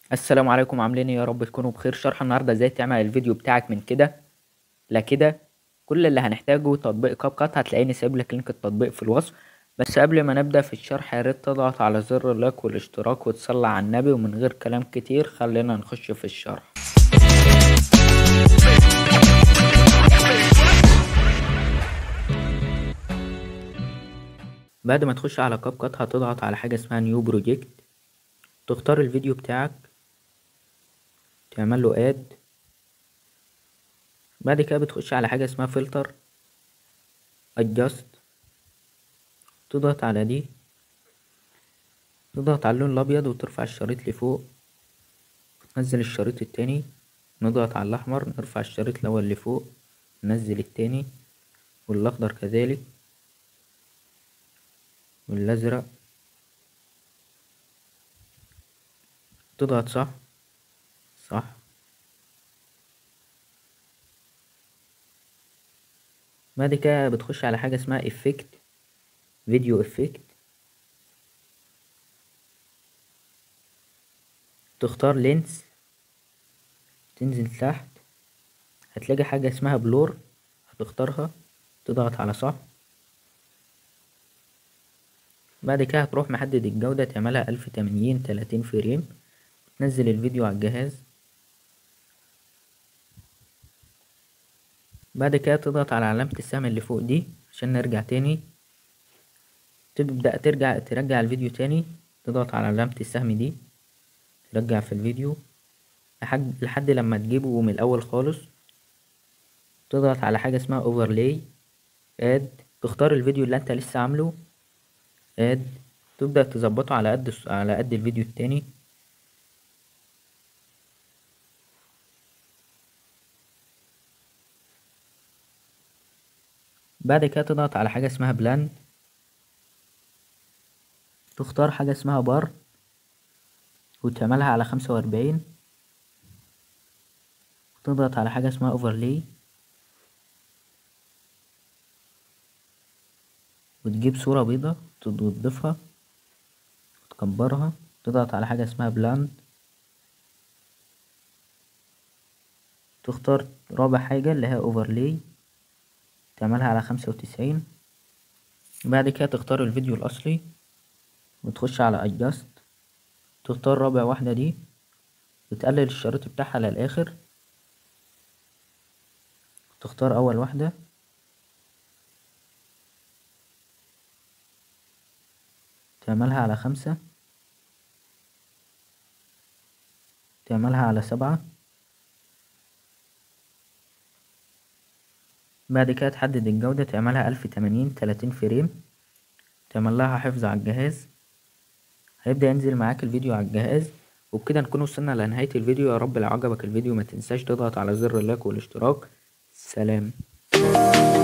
السلام عليكم عاملين ايه يا رب تكونوا بخير شرح النهارده ازاي تعمل الفيديو بتاعك من كده لكده كل اللي هنحتاجه تطبيق كاب كات هتلاقيني سايب لك لينك التطبيق في الوصف بس قبل ما نبدا في الشرح يا ريت تضغط على زر اللايك والاشتراك وتصلي على النبي ومن غير كلام كتير خلينا نخش في الشرح بعد ما تخش على كاب كات هتضغط على حاجه اسمها نيو بروجكت تختار الفيديو بتاعك تعمل له اد بعد كده بتخش على حاجة اسمها فلتر adjust تضغط على دي تضغط على اللون الابيض وترفع الشريط لفوق وتنزل الشريط التاني نضغط على الاحمر نرفع الشريط الاول لفوق ننزل التاني والاخضر كذلك والازرق تضغط صح صح بعد كده بتخش على حاجة اسمها افكت فيديو افكت تختار لينس تنزل تحت هتلاقي حاجة اسمها بلور هتختارها تضغط على صح بعد كده هتروح محدد الجودة تعملها ألف تمانين تلاتين فريم تنزل الفيديو على الجهاز بعد كده تضغط على علامة السهم اللي فوق دي عشان نرجع تاني تبدأ ترجع ترجع الفيديو تاني تضغط على علامة السهم دي ترجع في الفيديو لحد لحد لما تجيبه من الأول خالص تضغط على حاجة اسمها overlay اد تختار الفيديو اللي انت لسه عامله اد تبدأ تظبطه على قد على قد الفيديو التاني بعد كده تضغط على حاجة اسمها بلان تختار حاجة اسمها بار وتعملها على خمسة وأربعين تضغط على حاجة اسمها اوفرلي وتجيب صورة بيضة وتضيفها وتكبرها تضغط على حاجة اسمها بلاند تختار رابع حاجة اللي هي اوفرلي تعملها على خمسة وتسعين بعد كده تختار الفيديو الأصلي وتخش على adjust تختار رابع واحدة دي وتقلل الشريط بتاعها للآخر تختار أول واحدة تعملها على خمسة تعملها على سبعة بعد كده تحدد الجودة تعملها ألف تمانين تلاتين فريم تعمل لها حفظ على الجهاز هيبدأ ينزل معاك الفيديو على الجهاز وبكده نكون وصلنا لنهاية الفيديو يا رب لو عجبك الفيديو متنساش تضغط على زر اللايك والاشتراك سلام